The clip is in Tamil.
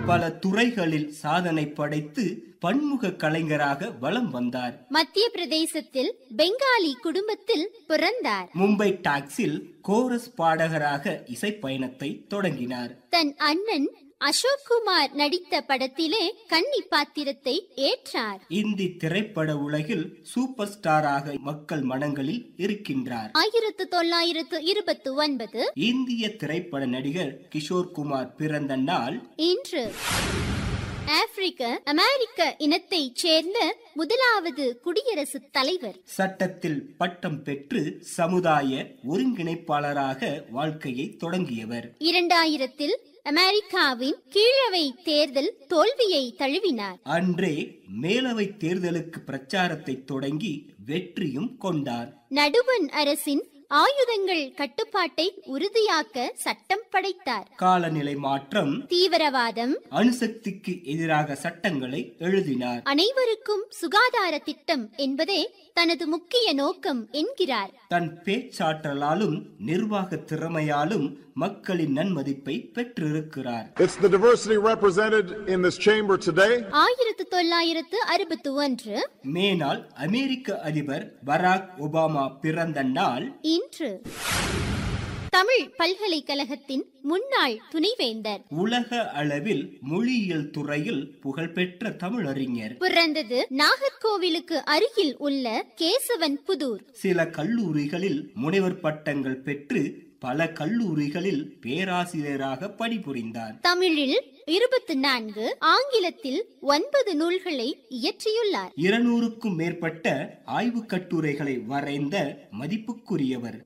பல துறைகளில் சாதனை படைத்து பன்முக கலைஞராக வலம் வந்தார் மத்திய பிரதேசத்தில் பெங்காலி குடும்பத்தில் பிறந்தார் மும்பை டாக்ஸில் கோரஸ் பாடகராக இசை பயணத்தை தொடங்கினார் தன் அண்ணன் அசோக் குமார் நடித்த படத்திலே கன்னி பாத்திரத்தை ஏற்றார் இந்தி திரைப்பட உலகில் சூப்பர் ஸ்டாராக மக்கள் மனங்களில் இருக்கின்றார் ஆயிரத்து தொள்ளாயிரத்து இருபத்தி ஒன்பது இந்திய திரைப்பட நடிகர் கிஷோர் குமார் பிறந்த நாள் இன்று ஆப்பிரிக்க அமெரிக்க இனத்தைச் சேர்ந்த முதலாவது குடியரசுத் தலைவர் சட்டத்தில் பட்டம் பெற்று சமுதாய ஒருங்கிணைப்பாளராக வாழ்க்கையை தொடங்கியவர் இரண்டாயிரத்தில் அமெரிக்காவின் கீழவை தேர்தல் தோல்வியை தழுவினார் அன்றே மேலவை தேர்தலுக்கு பிரச்சாரத்தை தொடங்கி வெற்றியும் கொண்டார் நடுவன் அரசின் ஆயுதங்கள் கட்டுப்பாட்டை உறுதியாக்க சட்டம் படைத்தார் காலநிலை மாற்றம் தீவிரவாதம் அணுசக்திக்கு எதிராக சட்டங்களை எழுதினார் அனைவருக்கும் சுகாதார திட்டம் என்பதே தனது முக்கிய நோக்கம் என்கிறார் தன் பேச்சாற்றலாலும் நிர்வாக திறமையாலும் மக்களின் நன்மதிப்பை பெற்றிருக்கிறார் It's the diversity represented in this chamber today. ஆயிரத்து தொள்ளாயிரத்து அறுபத்தி ஒன்று மேனால் அமெரிக்க அதிபர் பராக் ஒபாமா பிறந்த நாள் இன்று தமிழ் பல்கலைக்கழகத்தின் முன்னாள் துணைவேந்தர் உலக அளவில் மொழியியல் துறையில் புகழ்பெற்ற தமிழறிஞர் பிறந்தது நாகர்கோவிலுக்கு அருகில் உள்ள கேசவன் புதூர் சில கல்லூரிகளில் முனைவர் பட்டங்கள் பெற்று பல கல்லூரிகளில் பேராசிரியராக பணிபுரிந்தார் தமிழில் இருபத்தி நான்கு ஆங்கிலத்தில் ஒன்பது நூல்களை இயற்றியுள்ளார் இருநூறுக்கும் மேற்பட்ட ஆய்வுக் கட்டுரைகளை வரைந்த மதிப்புக்குரியவர்